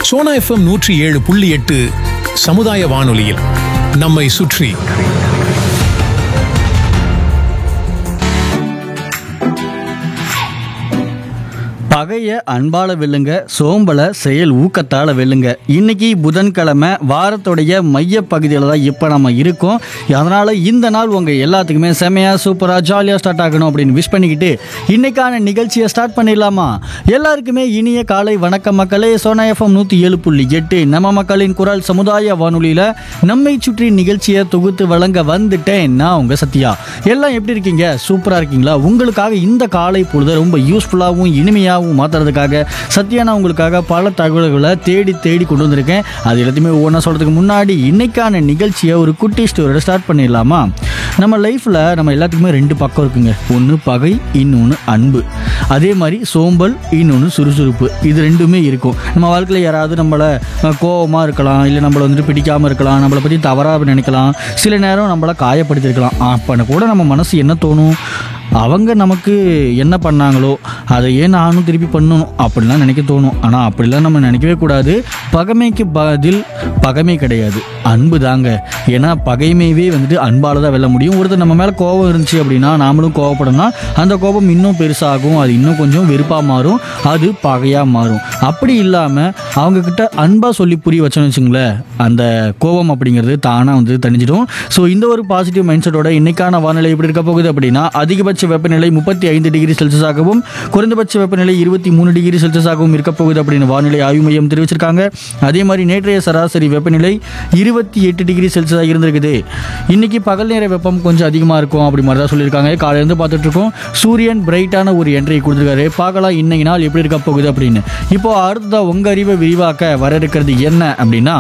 Sona FM நூற்றி ஏழு புள்ளி எட்டு சமுதாய வானொலியில் நம்மை சுற்றி பகைய அன்பால வெல்லுங்க சோம்பல செயல் ஊக்கத்தால வெல்லுங்க இன்னைக்கு புதன்கிழமை வாரத்துடைய மைய பகுதியில் தான் இப்போ நம்ம இருக்கோம் அதனால இந்த நாள் உங்க எல்லாத்துக்குமே செமையா சூப்பரா ஜாலியா ஸ்டார்ட் ஆகணும் அப்படின்னு விஷ் பண்ணிக்கிட்டு இன்னைக்கான நிகழ்ச்சியை ஸ்டார்ட் பண்ணிடலாமா எல்லாருக்குமே இனிய காலை வணக்கம் மக்களே சோனா எஃப்எம் நூற்றி ஏழு புள்ளி எட்டு நம்ம மக்களின் குரல் சமுதாய வானொலியில நம்மை சுற்றி நிகழ்ச்சியை தொகுத்து வழங்க வந்துட்டேன் நான் உங்க சத்யா எல்லாம் எப்படி இருக்கீங்க சூப்பரா இருக்கீங்களா உங்களுக்காக இந்த காலை பொழுது ரொம்ப யூஸ்ஃபுல்லாகவும் இனிமையாகவும் மாற்றுறதுக்காக சத்யா நான் உங்களுக்காக பல தகவல்களை தேடி தேடி கொண்டு வந்திருக்கேன் அது எல்லாத்தையுமே ஒவ்வொன்றா சொல்கிறதுக்கு முன்னாடி இன்னைக்கான நிகழ்ச்சியை ஒரு குட்டி ஸ்டோரியோட ஸ்டார்ட் பண்ணிடலாமா நம்ம லைஃப்பில் நம்ம எல்லாத்துக்குமே ரெண்டு பக்கம் இருக்குங்க ஒன்று பகை இன்னொன்று அன்பு அதே மாதிரி சோம்பல் இன்னொன்று சுறுசுறுப்பு இது ரெண்டுமே இருக்கும் நம்ம வாழ்க்கையில் யாராவது நம்மளை கோபமாக இருக்கலாம் இல்லை நம்மளை வந்துட்டு பிடிக்காமல் இருக்கலாம் நம்மளை பற்றி தவறாக நினைக்கலாம் சில நேரம் நம்மளை காயப்படுத்திருக்கலாம் அப்போ கூட நம்ம மனசு என்ன தோணும் அவங்க நமக்கு என்ன பண்ணாங்களோ அதை ஏன் நானும் திருப்பி பண்ணணும் அப்படிலாம் நினைக்க தோணும் ஆனால் அப்படிலாம் நம்ம நினைக்கவே கூடாது பகைமைக்கு பதில் பகைமை கிடையாது அன்பு தாங்க ஏன்னா பகைமையவே வந்துட்டு அன்பால் தான் வெல்ல முடியும் ஒருத்தர் நம்ம மேலே கோபம் இருந்துச்சு அப்படின்னா நாமளும் கோவப்படணும்னா அந்த கோபம் இன்னும் பெருசாகும் அது இன்னும் கொஞ்சம் வெறுப்பாக மாறும் அது பகையாக மாறும் அப்படி இல்லாமல் அவங்கக்கிட்ட அன்பாக சொல்லி புரிய வச்சோன்னு வச்சுங்களேன் அந்த கோபம் அப்படிங்கிறது தானாக வந்து தணிஞ்சிடும் ஸோ இந்த ஒரு பாசிட்டிவ் மைண்ட் செட்டோட இன்னைக்கான வானிலை எப்படி இருக்க போகுது அப்படின்னா அதிகபட்ச வெப்பநிலை முப்பத்தி ஐந்து டிகிரி செல்சியஸாகவும் குறைந்தபட்ச வெப்பநிலை இருபத்தி மூணு டிகிரி செல்சியஸாகவும் இருக்க போகுது அப்படின்னு வானிலை ஆய்வு மையம் தெரிவிச்சிருக்காங்க அதே மாதிரி நேற்றைய சராசரி வெப்பநிலை இருபத்தி எட்டு டிகிரி செல்சியஸாக இருந்திருக்குது இன்னைக்கு பகல் நேர வெப்பம் கொஞ்சம் அதிகமாக இருக்கும் அப்படி மாதிரி தான் சொல்லியிருக்காங்க காலையிலேருந்து பார்த்துட்டு இருக்கோம் சூரியன் பிரைட்டான ஒரு என்ட்ரி கொடுத்துருக்காரு பார்க்கலாம் இன்னைக்கு நாள் எப்படி இருக்க போகுது அப்படின்னு இப்போ அடுத்ததா உங்க அறிவை விரிவாக்க வர இருக்கிறது என்ன அப்படின்னா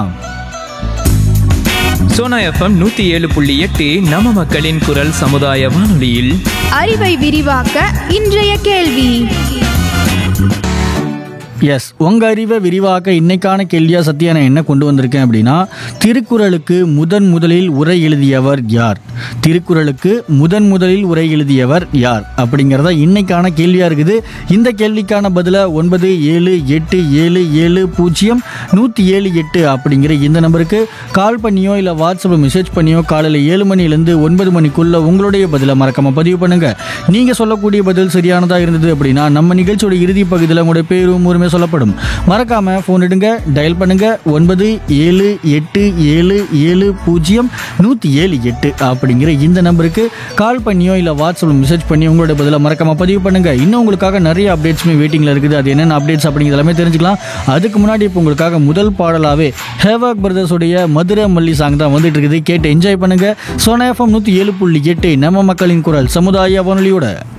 சோனா எஃப்எம் நூத்தி ஏழு புள்ளி எட்டு நம்ம மக்களின் குரல் சமுதாய வானொலியில் அறிவை விரிவாக்க இன்றைய கேள்வி எஸ் உங்க அறிவை விரிவாக்க இன்னைக்கான கேள்வியா சத்யா நான் என்ன கொண்டு வந்திருக்கேன் அப்படின்னா திருக்குறளுக்கு முதன் முதலில் உரை எழுதியவர் யார் திருக்குறளுக்கு முதன் முதலில் உரை எழுதியவர் யார் அப்படிங்கிறதா இன்னைக்கான கேள்வியா இருக்குது இந்த கேள்விக்கான பதில ஒன்பது ஏழு எட்டு ஏழு ஏழு பூஜ்ஜியம் நூற்றி ஏழு எட்டு அப்படிங்கிற இந்த நம்பருக்கு கால் பண்ணியோ இல்லை வாட்ஸ்அப்பில் மெசேஜ் பண்ணியோ காலையில் ஏழு மணிலேருந்து ஒன்பது மணிக்குள்ள உங்களுடைய பதிலை மறக்காம பதிவு பண்ணுங்க நீங்க சொல்லக்கூடிய பதில் சரியானதா இருந்தது அப்படின்னா நம்ம நிகழ்ச்சியோட இறுதி பகுதியில் உங்களுடைய பேரும் உரிமை சொல்லப்படும் மறக்காம ஃபோன் எடுங்க டயல் பண்ணுங்க ஒன்பது ஏழு எட்டு ஏழு ஏழு பூஜ்ஜியம் நூற்றி ஏழு எட்டு அப்படிங்கிற இந்த நம்பருக்கு கால் பண்ணியோ இல்லை வாட்ஸ்அப்பில் மெசேஜ் பண்ணி உங்களோட பதிலை மறக்காம பதிவு பண்ணுங்க இன்னும் உங்களுக்காக நிறைய அப்டேட்ஸுமே வெயிட்டிங்கில் இருக்குது அது என்னென்ன அப்டேட்ஸ் அப்படிங்கிறது எல்லாமே தெரிஞ்சுக்கலாம் அதுக்கு முன்னாடி இப்போ உங்களுக்காக முதல் பாடலாவே ஹேவாக் பிரதர்ஸுடைய மதுரை மல்லி சாங் தான் வந்துட்டு இருக்குது கேட்டு என்ஜாய் பண்ணுங்க சோனா எஃப்எம் நூற்றி ஏழு புள்ளி எட்டு நம்ம மக்களின் குரல் சமுதாய வானொலியோட